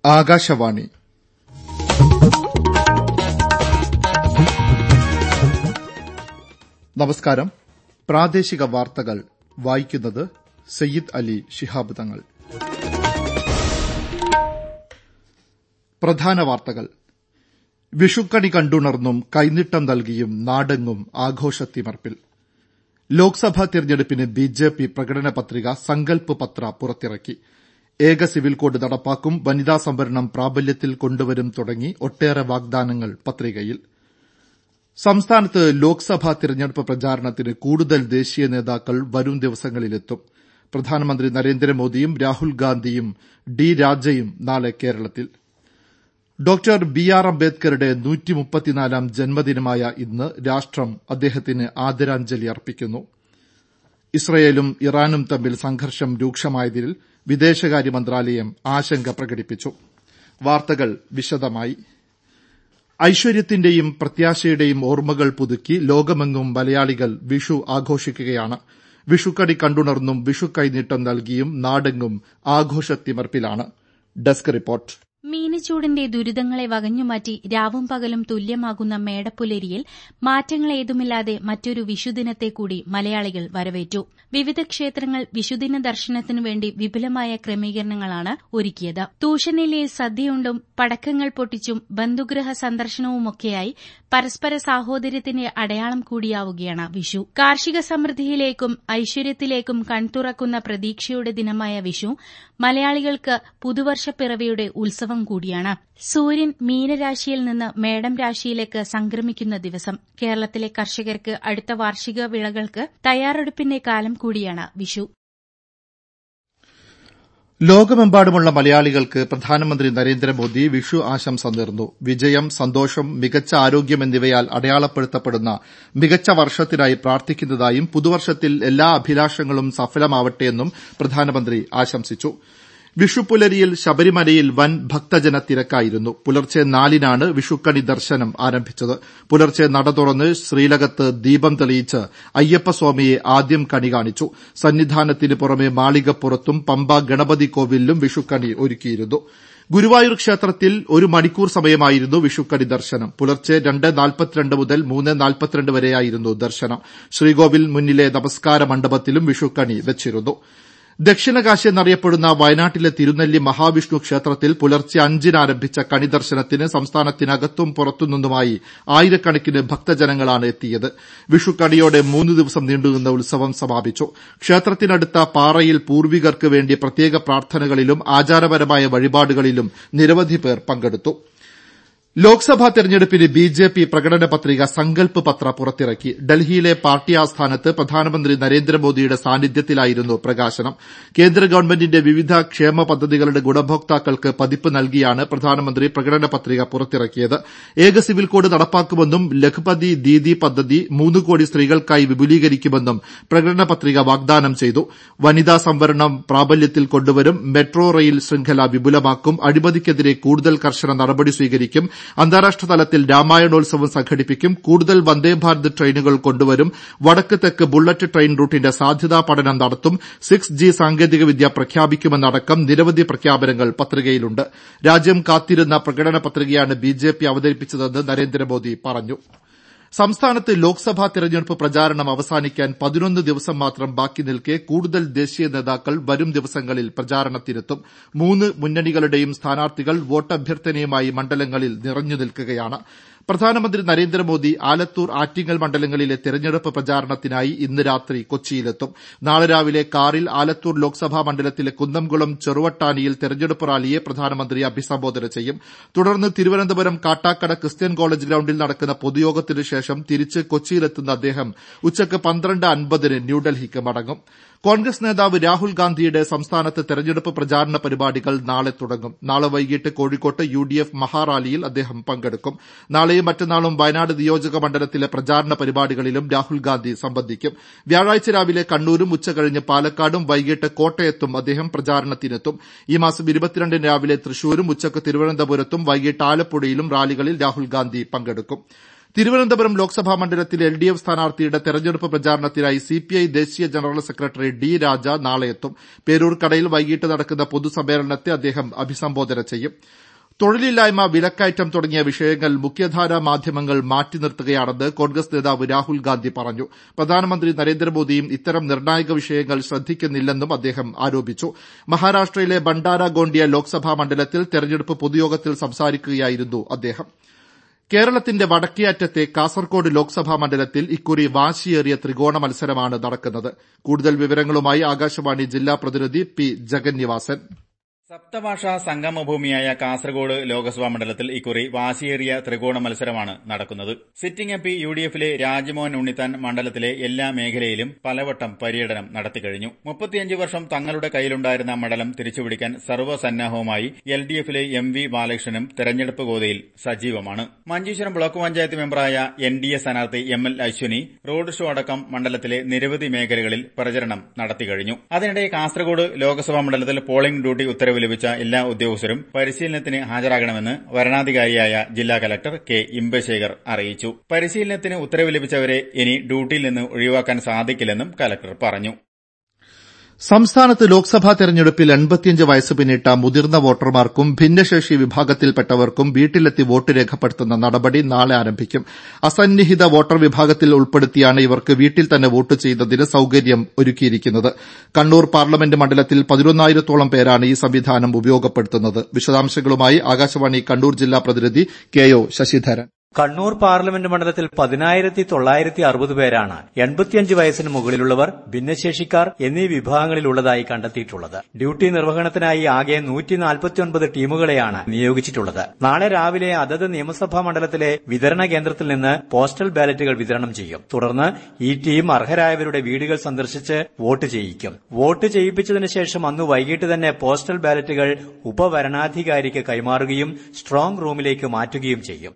ആകാശവാണി നമസ്കാരം പ്രാദേശിക വാർത്തകൾ വായിക്കുന്നത് സയ്യിദ് അലി ശിഹാബ് തങ്ങൾ പ്രധാന വാർത്തകൾ വിഷുക്കണി കണ്ടുണർന്നും കൈനീട്ടം നൽകിയും നാടെങ്ങും ആഘോഷത്തിമർപ്പിൽ ലോക്സഭാ തെരഞ്ഞെടുപ്പിന് ബിജെപി പ്രകടന പത്രിക സങ്കൽപ് പത്ര പുറത്തിറക്കി ഏക സിവിൽ കോഡ് നടപ്പാക്കും വനിതാ സംവരണം പ്രാബല്യത്തിൽ കൊണ്ടുവരും തുടങ്ങി ഒട്ടേറെ വാഗ്ദാനങ്ങൾ പത്രികയിൽ സംസ്ഥാനത്ത് ലോക്സഭാ തെരഞ്ഞെടുപ്പ് പ്രചാരണത്തിന് കൂടുതൽ ദേശീയ നേതാക്കൾ വരും ദിവസങ്ങളിലെത്തും പ്രധാനമന്ത്രി നരേന്ദ്രമോദിയും രാഹുൽ ഗാന്ധിയും ഡി രാജയും നാളെ കേരളത്തിൽ ഡോക്ടർ ബി ആർ അംബേദ്കറുടെ നൂറ്റിമുപ്പത്തിനാലാം ജന്മദിനമായ ഇന്ന് രാഷ്ട്രം അദ്ദേഹത്തിന് ആദരാഞ്ജലി അർപ്പിക്കുന്നു ഇസ്രയേലും ഇറാനും തമ്മിൽ സംഘർഷം രൂക്ഷമായതിൽ വിദേശകാര്യ മന്ത്രാലയം ആശങ്ക പ്രകടിപ്പിച്ചു വാർത്തകൾ വിശദമായി ഐശ്വര്യത്തിന്റെയും പ്രത്യാശയുടെയും ഓർമ്മകൾ പുതുക്കി ലോകമെങ്ങും മലയാളികൾ വിഷു ആഘോഷിക്കുകയാണ് വിഷുക്കണി കണ്ടുണർന്നും വിഷു കൈനീട്ടം നൽകിയും നാടെങ്ങും ആഘോഷത്തിമർപ്പിലാണ് ഡെസ്ക് റിപ്പോർട്ട് മീനച്ചൂടിന്റെ ദുരിതങ്ങളെ വകഞ്ഞുമാറ്റി രാവും പകലും തുല്യമാകുന്ന മേടപ്പുലരിയിൽ മാറ്റങ്ങളേതുമില്ലാതെ മറ്റൊരു വിഷുദിനത്തെ കൂടി മലയാളികൾ വരവേറ്റു വിവിധ ക്ഷേത്രങ്ങൾ വിഷുദിന ദർശനത്തിനു വേണ്ടി വിപുലമായ ക്രമീകരണങ്ങളാണ് ഒരുക്കിയത് തൂഷനിലെ സദ്യയുണ്ടും പടക്കങ്ങൾ പൊട്ടിച്ചും ബന്ധുഗ്രഹ സന്ദർശനവുമൊക്കെയായി പരസ്പര സാഹോദര്യത്തിന്റെ അടയാളം കൂടിയാവുകയാണ് വിഷു കാർഷിക സമൃദ്ധിയിലേക്കും ഐശ്വര്യത്തിലേക്കും കൺതുറക്കുന്ന പ്രതീക്ഷയുടെ ദിനമായ വിഷു മലയാളികൾക്ക് പുതുവർഷപ്പിറവിയുടെ ഉത്സവം കൂടിയാണ് സൂര്യൻ മീനരാശിയിൽ നിന്ന് മേടം രാശിയിലേക്ക് സംക്രമിക്കുന്ന ദിവസം കേരളത്തിലെ കർഷകർക്ക് അടുത്ത വാർഷിക വിളകൾക്ക് തയ്യാറെടുപ്പിന്റെ കാലം കൂടിയാണ് വിഷു ലോകമെമ്പാടുമുള്ള മലയാളികൾക്ക് പ്രധാനമന്ത്രി നരേന്ദ്രമോദി വിഷു ആശംസ നേർന്നു വിജയം സന്തോഷം മികച്ച ആരോഗ്യം എന്നിവയാൽ അടയാളപ്പെടുത്തപ്പെടുന്ന മികച്ച വർഷത്തിനായി പ്രാർത്ഥിക്കുന്നതായും പുതുവർഷത്തിൽ എല്ലാ അഭിലാഷങ്ങളും സഫലമാവട്ടെയെന്നും പ്രധാനമന്ത്രി ആശംസിച്ചു വിഷുപ്പുലരിയിൽ ശബരിമലയിൽ വൻ ഭക്തജന തിരക്കായിരുന്നു പുലർച്ചെ നാലിനാണ് വിഷുക്കണി ദർശനം ആരംഭിച്ചത് പുലർച്ചെ നട തുറന്ന് ശ്രീലകത്ത് ദീപം തെളിയിച്ച് അയ്യപ്പസ്വാമിയെ ആദ്യം കണി കാണിച്ചു സന്നിധാനത്തിന് പുറമെ മാളികപ്പുറത്തും പമ്പ ഗണപതി കോവിലിലും വിഷുക്കണി ഒരുക്കിയിരുന്നു ഗുരുവായൂർ ക്ഷേത്രത്തിൽ ഒരു മണിക്കൂർ സമയമായിരുന്നു വിഷുക്കണി ദർശനം പുലർച്ചെ രണ്ട് നാൽപ്പത്തിരണ്ട് മുതൽ മൂന്ന് നാൽപ്പത്തിരണ്ട് വരെയായിരുന്നു ദർശനം ശ്രീകോവിൽ മുന്നിലെ നമസ്കാര മണ്ഡപത്തിലും വിഷുക്കണി വെച്ചിരുന്നു ദക്ഷിണകാശി എന്നറിയപ്പെടുന്ന വയനാട്ടിലെ തിരുനെല്ലി മഹാവിഷ്ണു ക്ഷേത്രത്തിൽ പുലർച്ചെ അഞ്ചിന് ആരംഭിച്ച കണി ദർശനത്തിന് സംസ്ഥാനത്തിനകത്തും പുറത്തുനിന്നുമായി ആയിരക്കണക്കിന് ഭക്തജനങ്ങളാണ് എത്തിയത് വിഷുക്കണിയോടെ മൂന്ന് ദിവസം നീണ്ടുനിന്ന ഉത്സവം സമാപിച്ചു ക്ഷേത്രത്തിനടുത്ത പാറയിൽ പൂർവികർക്ക് വേണ്ടി പ്രത്യേക പ്രാർത്ഥനകളിലും ആചാരപരമായ വഴിപാടുകളിലും നിരവധി പേർ പങ്കെടുത്തു ലോക്സഭാ തെരഞ്ഞെടുപ്പിന് ബിജെപി പ്രകടന പത്രിക സങ്കൽപ് പത്ര പുറത്തിറക്കി ഡൽഹിയിലെ പാർട്ടി ആസ്ഥാനത്ത് പ്രധാനമന്ത്രി നരേന്ദ്രമോദിയുടെ സാന്നിധ്യത്തിലായിരുന്നു പ്രകാശനം കേന്ദ്ര ഗവൺമെന്റിന്റെ വിവിധ ക്ഷേമ പദ്ധതികളുടെ ഗുണഭോക്താക്കൾക്ക് പതിപ്പ് നൽകിയാണ് പ്രധാനമന്ത്രി പ്രകടന പത്രിക പുറത്തിറക്കിയത് ഏക സിവിൽ കോഡ് നടപ്പാക്കുമെന്നും ലഖ്പതി ദീദി പദ്ധതി മൂന്ന് കോടി സ്ത്രീകൾക്കായി വിപുലീകരിക്കുമെന്നും പ്രകടന പത്രിക വാഗ്ദാനം ചെയ്തു വനിതാ സംവരണം പ്രാബല്യത്തിൽ കൊണ്ടുവരും മെട്രോ റെയിൽ ശൃംഖല വിപുലമാക്കും അഴിമതിക്കെതിരെ കൂടുതൽ കർശന നടപടി സ്വീകരിക്കും അന്താരാഷ്ട്ര തലത്തിൽ രാമായണോത്സവം സംഘടിപ്പിക്കും കൂടുതൽ വന്ദേഭാരത് ട്രെയിനുകൾ കൊണ്ടുവരും വടക്ക് തെക്ക് ബുള്ളറ്റ് ട്രെയിൻ റൂട്ടിന്റെ സാധ്യതാ പഠനം നടത്തും സിക്സ് ജി സാങ്കേതികവിദ്യ പ്രഖ്യാപിക്കുമെന്നടക്കം നിരവധി പ്രഖ്യാപനങ്ങൾ പത്രികയിലുണ്ട് രാജ്യം കാത്തിരുന്ന പ്രകടന പത്രികയാണ് ബിജെപി അവതരിപ്പിച്ചതെന്ന് നരേന്ദ്രമോദി പറഞ്ഞു സംസ്ഥാനത്ത് ലോക്സഭാ തെരഞ്ഞെടുപ്പ് പ്രചാരണം അവസാനിക്കാൻ പതിനൊന്ന് ദിവസം മാത്രം ബാക്കി നിൽക്കെ കൂടുതൽ ദേശീയ നേതാക്കൾ വരും ദിവസങ്ങളിൽ പ്രചാരണത്തിനെത്തും മൂന്ന് മുന്നണികളുടെയും സ്ഥാനാർത്ഥികൾ വോട്ടഭ്യർത്ഥനയുമായി മണ്ഡലങ്ങളിൽ നിറഞ്ഞു നിൽക്കുകയാണ് പ്രധാനമന്ത്രി നരേന്ദ്രമോദി ആലത്തൂർ ആറ്റിങ്ങൽ മണ്ഡലങ്ങളിലെ തെരഞ്ഞെടുപ്പ് പ്രചാരണത്തിനായി ഇന്ന് രാത്രി കൊച്ചിയിലെത്തും നാളെ രാവിലെ കാറിൽ ആലത്തൂർ ലോക്സഭാ മണ്ഡലത്തിലെ കുന്നംകുളം ചെറുവട്ടാനിയിൽ തെരഞ്ഞെടുപ്പ് റാലിയെ പ്രധാനമന്ത്രി അഭിസംബോധന ചെയ്യും തുടർന്ന് തിരുവനന്തപുരം കാട്ടാക്കട ക്രിസ്ത്യൻ കോളേജ് ഗ്രൌണ്ടിൽ നടക്കുന്ന പൊതുയോഗത്തിനു ശേഷം തിരിച്ച് കൊച്ചിയിലെത്തുന്ന അദ്ദേഹം ഉച്ചയ്ക്ക് പന്ത്രണ്ട് അൻപതിന് ന്യൂഡൽഹിക്ക് മടങ്ങും കോൺഗ്രസ് നേതാവ് രാഹുൽ ഗാന്ധിയുടെ സംസ്ഥാനത്ത് തെരഞ്ഞെടുപ്പ് പ്രചാരണ പരിപാടികൾ നാളെ തുടങ്ങും നാളെ വൈകിട്ട് കോഴിക്കോട്ട് യു ഡി എഫ് മഹാറാലിയിൽ അദ്ദേഹം പങ്കെടുക്കും നാളെയും മറ്റന്നാളും വയനാട് നിയോജക മണ്ഡലത്തിലെ പ്രചാരണ പരിപാടികളിലും രാഹുൽ ഗാന്ധി സംബന്ധിക്കും വ്യാഴാഴ്ച രാവിലെ കണ്ണൂരും ഉച്ചകഴിഞ്ഞ് പാലക്കാടും വൈകിട്ട് കോട്ടയത്തും അദ്ദേഹം പ്രചാരണത്തിനെത്തും ഈ മാസം ഇരുപത്തിരണ്ടിന് രാവിലെ തൃശൂരും ഉച്ചയ്ക്ക് തിരുവനന്തപുരത്തും വൈകിട്ട് ആലപ്പുഴയിലും റാലികളിൽ രാഹുൽ ഗാന്ധി പങ്കെടുക്കും തിരുവനന്തപുരം ലോക്സഭാ മണ്ഡലത്തിൽ എൽ ഡി എഫ് സ്ഥാനാർത്ഥിയുടെ തെരഞ്ഞെടുപ്പ് പ്രചാരണത്തിനായി സിപിഐ ദേശീയ ജനറൽ സെക്രട്ടറി ഡി രാജ നാളെ എത്തും പേരൂർക്കടയിൽ വൈകിട്ട് നടക്കുന്ന പൊതുസമ്മേളനത്തെ അദ്ദേഹം അഭിസംബോധന ചെയ്യും തൊഴിലില്ലായ്മ വിലക്കയറ്റം തുടങ്ങിയ വിഷയങ്ങൾ മുഖ്യധാരാ മാധ്യമങ്ങൾ മാറ്റി നിർത്തുകയാണെന്ന് കോൺഗ്രസ് നേതാവ് രാഹുൽ ഗാന്ധി പറഞ്ഞു പ്രധാനമന്ത്രി നരേന്ദ്രമോദിയും ഇത്തരം നിർണായക വിഷയങ്ങൾ ശ്രദ്ധിക്കുന്നില്ലെന്നും അദ്ദേഹം ആരോപിച്ചു മഹാരാഷ്ട്രയിലെ ബണ്ടാര ഗോണ്ടിയ ലോക്സഭാ മണ്ഡലത്തിൽ തെരഞ്ഞെടുപ്പ് പൊതുയോഗത്തിൽ സംസാരിക്കുകയായിരുന്നു അദ്ദേഹം കേരളത്തിന്റെ വടക്കേ അറ്റത്തെ കാസർകോട് ലോക്സഭാ മണ്ഡലത്തിൽ ഇക്കുറി വാശിയേറിയ ത്രികോണ മത്സരമാണ് നടക്കുന്നത് കൂടുതൽ വിവരങ്ങളുമായി ആകാശവാണി ജില്ലാ പ്രതിനിധി പി ജഗന്നിവാസൻ സപ്തഭാഷാ സംഗമഭൂമിയായ കാസർഗോഡ് ലോക്സഭാ മണ്ഡലത്തിൽ ഇക്കുറി വാശിയേറിയ ത്രികോണ മത്സരമാണ് നടക്കുന്നത് sitting M P U D എഫിലെ രാജ്മോഹൻ ഉണ്ണിത്താൻ മണ്ഡലത്തിലെ എല്ലാ മേഖലയിലും പലവട്ടം പര്യടനം നടത്തിക്കഴിഞ്ഞു മുപ്പത്തിയഞ്ച് വർഷം തങ്ങളുടെ കയ്യിലുണ്ടായിരുന്ന മണ്ഡലം തിരിച്ചുപിടിക്കാൻ സർവ്വസന്നാഹവുമായി എൽ ഡി എഫിലെ എം വി ബാലകൃഷ്ണനും തെരഞ്ഞെടുപ്പ് ഗോതയിൽ സജീവമാണ് മഞ്ചേശ്വരം ബ്ലോക്ക് പഞ്ചായത്ത് മെമ്പറായ എൻ ഡി എ സ്ഥാനാർത്ഥി M L Ashwini road show അടക്കം മണ്ഡലത്തിലെ നിരവധി മേഖലകളിൽ പ്രചരണം നടത്തിക്കഴിഞ്ഞു അതിനിടെ കാസർഗോഡ് ലോക്സഭാ മണ്ഡലത്തിൽ പോളിംഗ് ഡ്യൂട്ടി ഉത്തരവ് ലഭിച്ച എല്ലാ ഉദ്യോഗസ്ഥരും പരിശീലനത്തിന് ഹാജരാകണമെന്ന് വരണാധികാരിയായ ജില്ലാ കലക്ടർ കെ ഇമ്പശേഖർ അറിയിച്ചു പരിശീലനത്തിന് ഉത്തരവ് ലഭിച്ചവരെ ഇനി ഡ്യൂട്ടിയിൽ നിന്ന് ഒഴിവാക്കാൻ സാധിക്കില്ലെന്നും കലക്ടർ പറഞ്ഞു സംസ്ഥാനത്ത് ലോക്സഭാ തെരഞ്ഞെടുപ്പിൽ എൺപത്തിയഞ്ച് വയസ്സ് പിന്നിട്ട മുതിർന്ന വോട്ടർമാർക്കും ഭിന്നശേഷി വിഭാഗത്തിൽപ്പെട്ടവർക്കും വീട്ടിലെത്തി വോട്ട് രേഖപ്പെടുത്തുന്ന നടപടി നാളെ ആരംഭിക്കും അസന്നിഹിത വോട്ടർ വിഭാഗത്തിൽ ഉൾപ്പെടുത്തിയാണ് ഇവർക്ക് വീട്ടിൽ തന്നെ വോട്ട് ചെയ്യുന്നതിന് സൌകര്യം ഒരുക്കിയിരിക്കുന്നത് കണ്ണൂർ പാർലമെന്റ് മണ്ഡലത്തിൽ പതിനൊന്നായിരത്തോളം പേരാണ് ഈ സംവിധാനം ഉപയോഗപ്പെടുത്തുന്നത് വിശദാംശങ്ങളുമായി ആകാശവാണി കണ്ണൂർ ജില്ലാ പ്രതിനിധി K O Sasidharan Kannur parliament മണ്ഡലത്തിൽ പതിനായിരത്തി തൊള്ളായിരത്തി അറുപത് പേരാണ് എൺപത്തിയഞ്ച് വയസ്സിന് മുകളിലുള്ളവർ ഭിന്നശേഷിക്കാർ എന്നീ വിഭാഗങ്ങളിലുള്ളതായി കണ്ടെത്തിയിട്ടുള്ളത് ഡ്യൂട്ടി നിർവഹണത്തിനായി ആകെ നൂറ്റി നാൽപ്പത്തിയൊൻപത് ടീമുകളെയാണ് നിയോഗിച്ചിട്ടുള്ളത് നാളെ രാവിലെ അതത് നിയമസഭാ മണ്ഡലത്തിലെ വിതരണ കേന്ദ്രത്തിൽ നിന്ന് പോസ്റ്റൽ ബാലറ്റുകൾ വിതരണം ചെയ്യും തുടർന്ന് ഈ ടീം അർഹരായവരുടെ വീടുകൾ സന്ദർശിച്ച് വോട്ട് ചെയ്യിക്കും വോട്ട് ചെയ്യിപ്പിച്ചതിനു ശേഷം അന്ന് വൈകിട്ട് തന്നെ പോസ്റ്റൽ ബാലറ്റുകൾ ഉപവരണാധികാരിക്ക് കൈമാറുകയും സ്ട്രോങ് റൂമിലേക്ക് മാറ്റുകയും ചെയ്യും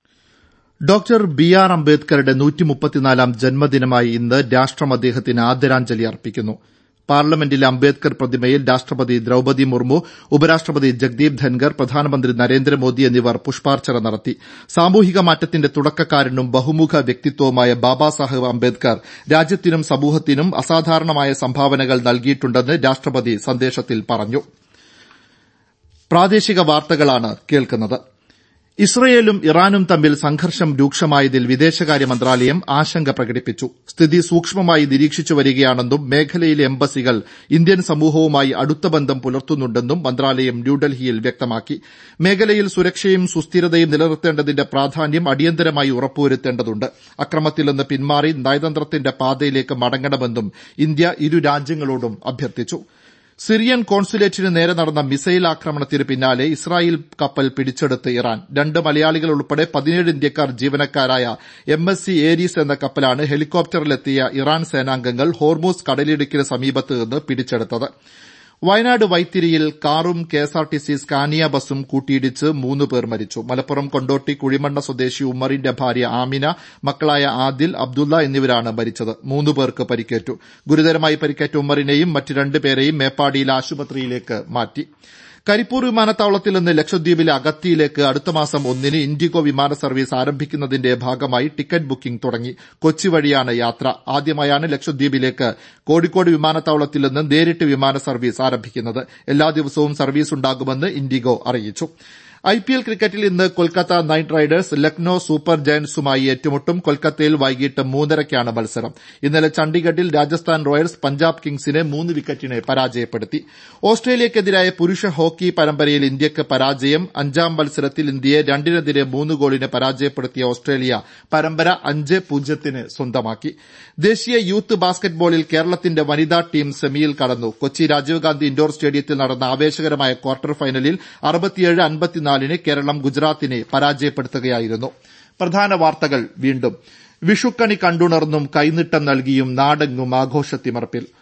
ഡോക്ടർ ബി ആർ അംബേദ്കറുടെ നൂറ്റിമുപ്പത്തിനാലാം ജന്മദിനമായി ഇന്ന് രാഷ്ട്രം അദ്ദേഹത്തിന് ആദരാഞ്ജലി അർപ്പിക്കുന്നു പാർലമെന്റിലെ അംബേദ്കർ പ്രതിമയിൽ രാഷ്ട്രപതി ദ്രൌപതി മുർമു ഉപരാഷ്ട്രപതി ജഗ്ദീപ് ധൻകർ പ്രധാനമന്ത്രി നരേന്ദ്രമോദി എന്നിവർ പുഷ്പാർച്ചന നടത്തി സാമൂഹിക മാറ്റത്തിന്റെ തുടക്കക്കാരനും ബഹുമുഖ വ്യക്തിത്വവുമായ ബാബാസാഹേബ് അംബേദ്കർ രാജ്യത്തിനും സമൂഹത്തിനും അസാധാരണമായ സംഭാവനകൾ നൽകിയിട്ടുണ്ടെന്ന് രാഷ്ട്രപതി സന്ദേശത്തിൽ പറഞ്ഞു പ്രാദേശിക വാർത്തകളാണ് കേൾക്കുന്നത് ഇസ്രയേലും ഇറാനും തമ്മിൽ സംഘർഷം രൂക്ഷമായതിൽ വിദേശകാര്യ മന്ത്രാലയം ആശങ്ക പ്രകടിപ്പിച്ചു സ്ഥിതി സൂക്ഷ്മമായി നിരീക്ഷിച്ചു വരികയാണെന്നും മേഖലയിലെ എംബസികൾ ഇന്ത്യൻ സമൂഹവുമായി അടുത്ത ബന്ധം പുലർത്തുന്നുണ്ടെന്നും മന്ത്രാലയം ന്യൂഡൽഹിയിൽ വ്യക്തമാക്കി മേഖലയിൽ സുരക്ഷയും സുസ്ഥിരതയും നിലനിർത്തേണ്ടതിന്റെ പ്രാധാന്യം അടിയന്തരമായി ഉറപ്പുവരുത്തേണ്ടതുണ്ട് അക്രമത്തിൽ നിന്ന് പിന്മാറി നയതന്ത്രത്തിന്റെ പാതയിലേക്ക് മടങ്ങണമെന്നും ഇന്ത്യ ഇരു രാജ്യങ്ങളോടും അഭ്യർത്ഥിച്ചു സിറിയൻ കോൺസുലേറ്റിന് നേരെ നടന്ന മിസൈൽ ആക്രമണത്തിന് പിന്നാലെ ഇസ്രായേൽ കപ്പൽ പിടിച്ചെടുത്ത് ഇറാൻ രണ്ട് മലയാളികൾ ഉൾപ്പെടെ പതിനേഴ് ഇന്ത്യക്കാർ ജീവനക്കാരായ എം എസ് സി ഏരീസ് എന്ന കപ്പലാണ് ഹെലികോപ്റ്ററിലെത്തിയ ഇറാൻ സേനാംഗങ്ങൾ ഹോർമൂസ് കടലിടുക്കിന് സമീപത്ത് നിന്ന് പിടിച്ചെടുത്തത് വയനാട് വൈത്തിരിയിൽ കാറും കെഎസ്ആർടിസി സ്കാനിയ ബസും കൂട്ടിയിടിച്ച് മൂന്ന് പേർ മരിച്ചു മലപ്പുറം കൊണ്ടോട്ടി കുഴിമണ്ണ സ്വദേശി ഉമ്മറിന്റെ ഭാര്യ ആമിന മക്കളായ ആദിൽ അബ്ദുള്ള എന്നിവരാണ് മരിച്ചത് മൂന്ന് പേർക്ക് പരിക്കേറ്റു ഗുരുതരമായി പരിക്കേറ്റ ഉമ്മറിനെയും മറ്റ് രണ്ടുപേരെയും മേപ്പാടിയിൽ ആശുപത്രിയിലേക്ക് മാറ്റി കരിപ്പൂർ വിമാനത്താവളത്തിൽ നിന്ന് ലക്ഷദ്വീപിലെ അഗത്തിയിലേക്ക് അടുത്ത മാസം ഒന്നിന് ഇൻഡിഗോ വിമാന സർവീസ് ആരംഭിക്കുന്നതിന്റെ ഭാഗമായി ടിക്കറ്റ് ബുക്കിംഗ് തുടങ്ങി കൊച്ചി വഴിയാണ് യാത്ര ആദ്യമായാണ് ലക്ഷദ്വീപിലേക്ക് കോഴിക്കോട് വിമാനത്താവളത്തിൽ നിന്ന് നേരിട്ട് വിമാന സർവീസ് ആരംഭിക്കുന്നത് എല്ലാ ദിവസവും സർവീസ് ഉണ്ടാകുമെന്ന് ഇൻഡിഗോ അറിയിച്ചു ഐപിഎൽ ക്രിക്കറ്റിൽ ഇന്ന് Kolkata Knight Riders Lucknow super ജയന്റ്സുമായി ഏറ്റുമുട്ടും കൊൽക്കത്തയിൽ വൈകിട്ട് മൂന്നരയ്ക്കാണ് മത്സരം ഇന്നലെ ചണ്ഡീഗഡിൽ രാജസ്ഥാൻ റോയൽസ് പഞ്ചാബ് കിങ്സിനെ മൂന്ന് വിക്കറ്റിന് പരാജയപ്പെടുത്തി ഓസ്ട്രേലിയക്കെതിരായ പുരുഷ ഹോക്കി പരമ്പരയിൽ ഇന്ത്യക്ക് പരാജയം അഞ്ചാം മത്സരത്തിൽ ഇന്ത്യയെ രണ്ടിനെതിരെ മൂന്ന് ഗോളിന് പരാജയപ്പെടുത്തിയ ഓസ്ട്രേലിയ പരമ്പര അഞ്ച് പൂജ്യത്തിന് സ്വന്തമാക്കി ദേശീയ യൂത്ത് ബാസ്ക്കറ്റ്ബോളിൽ കേരളത്തിന്റെ വനിതാ ടീം സെമിയിൽ കടന്നു കൊച്ചി രാജീവ് ഗാന്ധി ഇൻഡോർ സ്റ്റേഡിയത്തിൽ നടന്ന ആവേശകരമായ ക്വാർട്ടർ ഫൈനലിൽ അറുപത്തിയേഴ് അൻപത്തിനാലിന് കേരളം ഗുജറാത്തിനെ പരാജയപ്പെടുത്തുകയായിരുന്നു പ്രധാന വാർത്തകൾ വീണ്ടും വിഷുക്കണി കണ്ടുണർന്നും കൈനീട്ടം നൽകിയും നാടെങ്ങും ആഘോഷത്തിമർപ്പിൽ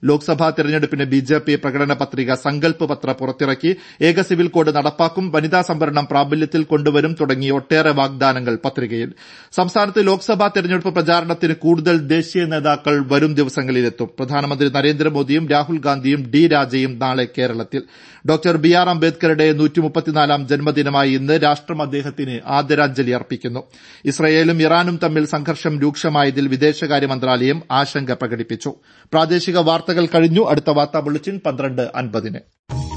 ലോക്സഭാ തെരഞ്ഞെടുപ്പിന് ബിജെപി പ്രകടന പത്രിക സങ്കൽപ്പ് പത്ര പുറത്തിറക്കി ഏക സിവിൽ കോഡ് നടപ്പാക്കും വനിതാ സംവരണം പ്രാബല്യത്തിൽ കൊണ്ടുവരും തുടങ്ങി ഒട്ടേറെ വാഗ്ദാനങ്ങൾ പത്രികയിൽ സംസ്ഥാനത്ത് ലോക്സഭാ തെരഞ്ഞെടുപ്പ് പ്രചാരണത്തിന് കൂടുതൽ ദേശീയ നേതാക്കൾ വരും ദിവസങ്ങളിലെത്തും പ്രധാനമന്ത്രി നരേന്ദ്രമോദിയും രാഹുൽ ഗാന്ധിയും ഡി രാജയും നാളെ കേരളത്തിൽ ഡോക്ടർ ബി ആർ അംബേദ്കറുടെ നൂറ്റിമുപ്പത്തിനാലാം ജന്മദിനമായി ഇന്ന് രാഷ്ട്രം അദ്ദേഹത്തിന് ആദരാഞ്ജലി അർപ്പിക്കുന്നു ഇസ്രയേലും ഇറാനും തമ്മിൽ സംഘർഷം രൂക്ഷമായതിൽ വിദേശകാര്യ മന്ത്രാലയം ആശങ്ക പ്രകടിപ്പിച്ചു പ്രാദേശിക വാർത്തകൾ കഴിഞ്ഞു അടുത്ത വാർത്താ ബുള്ളറ്റിൻ പന്ത്രണ്ട് അൻപതിന്